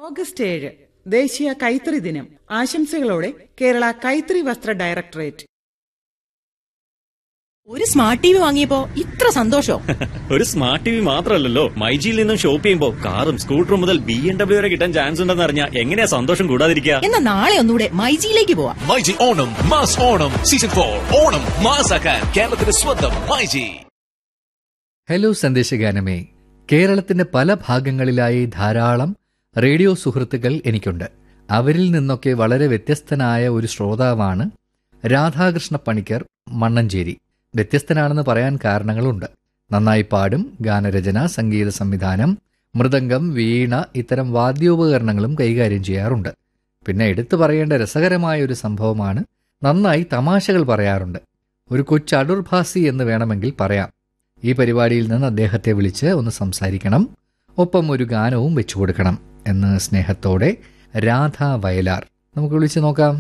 August ഏഴ് ദേശീയ കൈത്തറി ദിനം ആശംസകളോടെ കേരള കൈത്തറി വസ്ത്ര ഡയറക്ടറേറ്റ് ഒരു സ്മാർട്ട് ടി വി വാങ്ങിയപ്പോ ഇത്ര സന്തോഷോ ഒരു സ്മാർട്ട് ടി വി മാത്രമല്ലല്ലോ മൈജിയിൽ നിന്നും ഷോപ്പ് ചെയ്യുമ്പോൾ കാറും സ്കൂട്ടറും മുതൽ ബി എം ഡബ്ല്യു വരെ കിട്ടാൻ ചാൻസ് ഉണ്ടെന്ന് അറിഞ്ഞാൽ എങ്ങനെയാ സന്തോഷം കൂടാതിരിക്കുക എന്നാ നാളെ ഒന്നുകൂടെ മൈജിയിലേക്ക് പോവാം myG Onam mass Onam season for Onam മാസാക്കാൻ കേരളത്തിന്റെ സ്വന്തം മൈജി ഹലോ സന്ദേശഗാനമേ കേരളത്തിന്റെ പല ഭാഗങ്ങളിലായി ധാരാളം റേഡിയോ സുഹൃത്തുക്കൾ എനിക്കുണ്ട് അവരിൽ നിന്നൊക്കെ വളരെ വ്യത്യസ്തനായ ഒരു ശ്രോതാവാണ് രാധാകൃഷ്ണ പണിക്കർ മണ്ണഞ്ചേരി വ്യത്യസ്തനാണെന്ന് പറയാൻ കാരണങ്ങളുണ്ട് നന്നായി പാടും ഗാനരചന സംഗീത സംവിധാനം മൃദംഗം വീണ ഇത്തരം വാദ്യോപകരണങ്ങളും കൈകാര്യം ചെയ്യാറുണ്ട് പിന്നെ എടുത്തു പറയേണ്ട രസകരമായ ഒരു സംഭവമാണ് നന്നായി തമാശകൾ പറയാറുണ്ട് ഒരു കൊച്ചു അടൂർഭാസി എന്ന് വേണമെങ്കിൽ പറയാം ഈ പരിപാടിയിൽ നിന്ന് അദ്ദേഹത്തെ വിളിച്ച് ഒന്ന് സംസാരിക്കണം ഒപ്പം ഒരു ഗാനവും വെച്ചു കൊടുക്കണം എന്ന് സ്നേഹത്തോടെ രാധ വയലാർ നമുക്ക് വിളിച്ച് നോക്കാം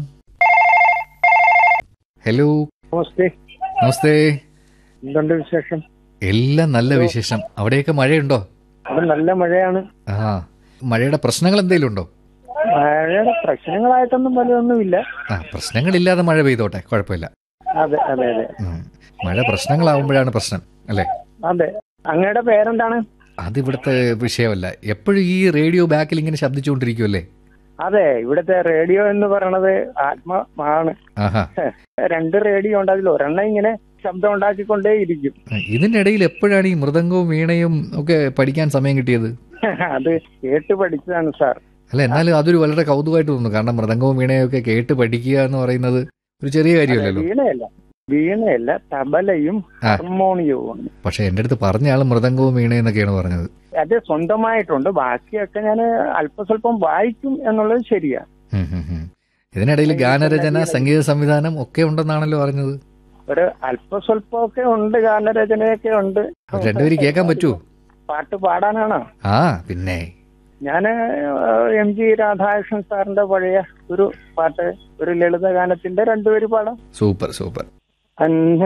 ഹലോ നമസ്തേ നമസ്തേ എന്തുണ്ട് വിശേഷം എല്ലാം നല്ല വിശേഷം അവിടെയൊക്കെ മഴയുണ്ടോ അവിടെ നല്ല മഴയാണ് ആ മഴയുടെ പ്രശ്നങ്ങൾ എന്തെങ്കിലും ഉണ്ടോ മഴയുടെ പ്രശ്നങ്ങളായിട്ടൊന്നും പലതൊന്നുമില്ല ആ പ്രശ്നങ്ങളില്ലാതെ മഴ പെയ്തോട്ടെ കുഴപ്പമില്ല അതെ അതെ അതെ ഉം. മഴ പ്രശ്നങ്ങളാവുമ്പോഴാണ് പ്രശ്നം അല്ലേ അതെ അങ്ങയുടെ പേരെന്താണ് അതിവിടുത്തെ വിഷയമല്ല എപ്പോഴും ഈ റേഡിയോ ബാക്കിൽ ഇങ്ങനെ ശബ്ദിച്ചുകൊണ്ടിരിക്കുമല്ലേ അതെ ഇവിടുത്തെ റേഡിയോ എന്ന് പറയണത് ആത്മാവാണ് ആഹാ രണ്ട് റേഡിയോ ഉണ്ട് അതിൽ ഒരെണ്ണം ഇങ്ങനെ ശബ്ദം ഉണ്ടാക്കിക്കൊണ്ടേ ഇരിക്കും ഇതിനിടയിൽ എപ്പോഴാണ് ഈ മൃദംഗവും വീണയും ഒക്കെ പഠിക്കാൻ സമയം കിട്ടിയത് അത് കേട്ട് പഠിച്ചതാണ് സാർ അല്ല എന്നാലും അതൊരു വളരെ കൗതുകമായിട്ട് തോന്നുന്നു കാരണം മൃദംഗവും വീണയും ഒക്കെ കേട്ട് പഠിക്കുക എന്ന് പറയുന്നത് ഒരു ചെറിയ കാര്യമല്ലല്ലോ വീണയല്ല വീണയല്ല തബലയും ആ. ഹാർമോണിയവും പക്ഷെ എൻ്റെ അടുത്ത് പറഞ്ഞ ആൾ മൃദംഗവും വീണയും എന്നൊക്കെയാണ് പറഞ്ഞത് അത് സ്വന്തമായിട്ടുണ്ട് ബാക്കിയൊക്കെ ഞാൻ അല്പസ്വല്പം വായിക്കും എന്നുള്ളത് ശരിയാ ഉം, ഉം, ഉം. ഇതിനിടയിൽ ഗാനരചന സംഗീത സംവിധാനം ഒക്കെ ഉണ്ടെന്നാണല്ലോ പറഞ്ഞത് ഒരു അല്പസ്വല്പമൊക്കെ ഉണ്ട് ഗാനരചനയൊക്കെ ഉണ്ട് അത് രണ്ടുപേരും കേൾക്കാൻ പറ്റുമോ പാട്ട് പാടാനാണോ ആ പിന്നെ ഞാൻ എം ജി രാധാകൃഷ്ണൻ സാറിന്റെ പഴയ ഒരു പാട്ട് ഒരു ലളിതഗാനത്തിന്റെ രണ്ടുപേര് പാടാം സൂപ്പർ സൂപ്പർ അന്യ